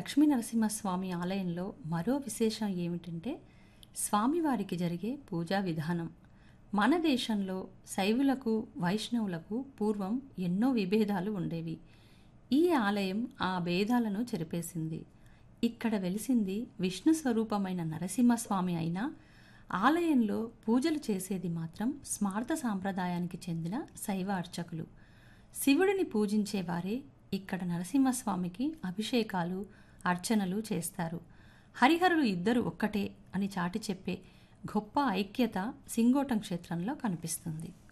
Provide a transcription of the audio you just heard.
లక్ష్మీ నరసింహస్వామి ఆలయంలో మరో విశేషం ఏమిటంటే స్వామివారికి జరిగే పూజా విధానం మన దేశంలో శైవులకు వైష్ణవులకు పూర్వం ఎన్నో విభేదాలు ఉండేవి ఈ ఆలయం ఆ భేదాలను చెరిపేసింది ఇక్కడ వెలిసింది విష్ణు స్వరూపమైన నరసింహస్వామి అయినా ఆలయంలో పూజలు చేసేది మాత్రం స్మార్త సాంప్రదాయానికి చెందిన శైవ అర్చకులు శివుడిని పూజించేవారే ఇక్కడ నరసింహస్వామికి అభిషేకాలు అర్చనలు చేస్తారు హరిహరులు ఇద్దరు ఒక్కటే అని చాటి చెప్పే గొప్ప ఐక్యత సింగోటం క్షేత్రంలో కనిపిస్తుంది